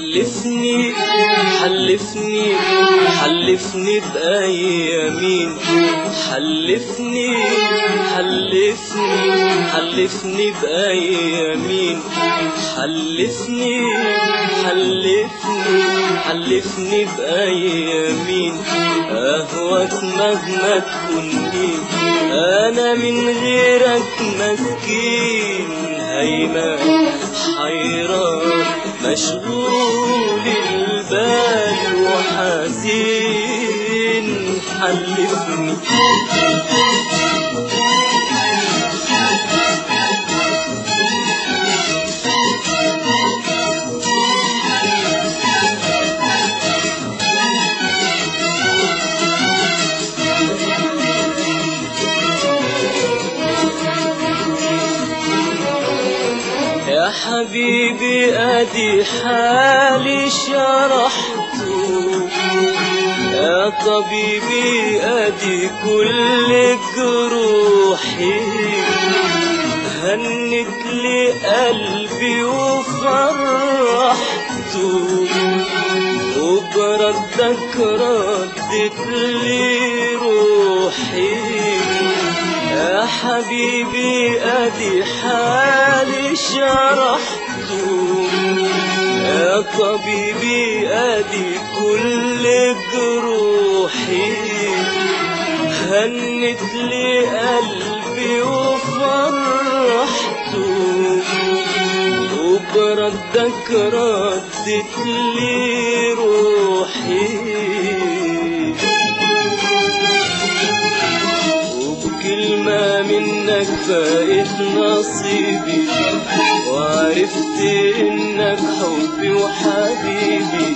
حلفني حلفني حلفني بأيامين حلفني حلفني حلفني بأيامين حلفني حلفني حلفني بأيامين أهواك مهما تكون مين أنا من غيرك مسكين هيمن حيران مشغول البال وحزين حلفني يا حبيبي ادي حالي شرحته يا طبيبي ادي كل جروحي هنت لي قلبي وفرحته وبردك ردت لي روحي يا حبيبي ادي حالي شرحته يا طبيبي ادي كل جروحي هنت لي قلبي وفرحته وبردك ردت لي روحي وبكلمة منك فايت نصيبي وعرفت انك حبي وحبيبي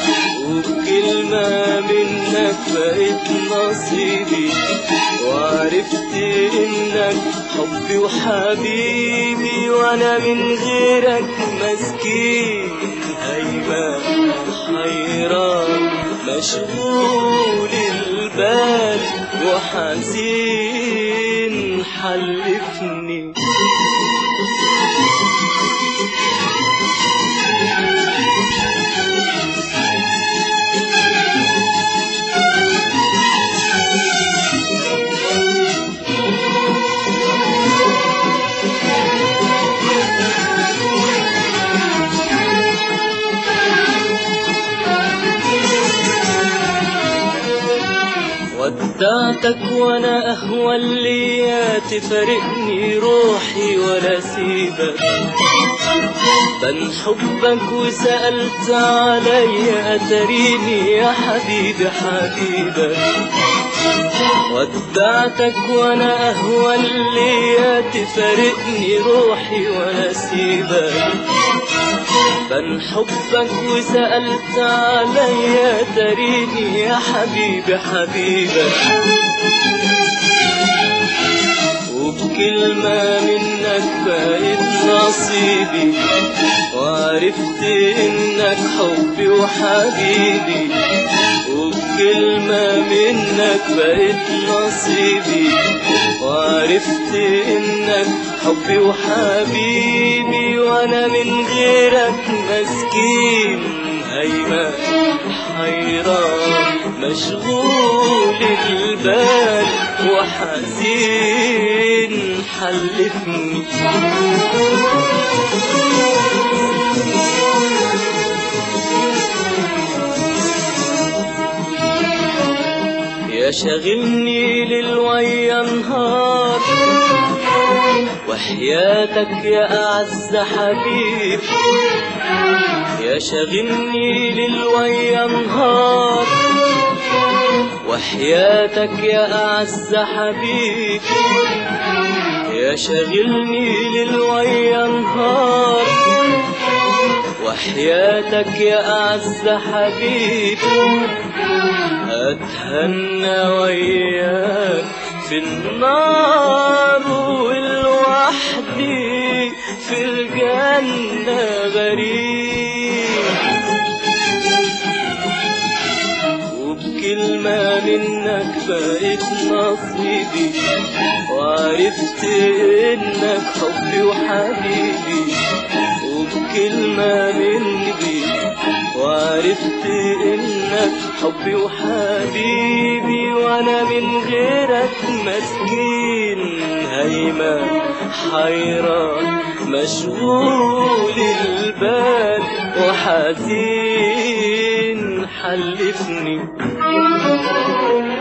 وبكلمة منك فايت نصيبي وعرفت انك حبي وحبيبي وانا من غيرك مسكين هيمن حيران مشغول البال وحزين حلفني ودعتك وانا اهوى اللي تفارقني روحي ولا سيبك بن حبك وسألت علي أتريني يا حبيبي حبيبك ودعتك وانا اهوى اللي تفارقني روحي ولا سيبك بن حبك وسألت علي تريني يا حبيبي حبيبك وبكلمة منك بقيت نصيبي وعرفت انك حبي وحبيبي وبكلمة منك بقيت نصيبي وعرفت انك حبي وحبيبي وانا من غيرك مسكين هيمن حيران مشغول البال وحزين حلفني يا شاغلني للويا نهار وحياتك يا أعز حبيب يا شاغلني للويا نهار وحياتك يا أعز حبيب يا شاغلني للويا نهار وحياتك يا أعز حبيب أتهنى وياك في النار ولوحدي في الجنة غريب وبكلمة منك بقيت نصيبي وعرفت انك حبي وحبيبي وبكلمة مني عرفت انك حبي وحبيبي وانا من غيرك مسكين هيمن حيران مشغول البال وحزين حلفني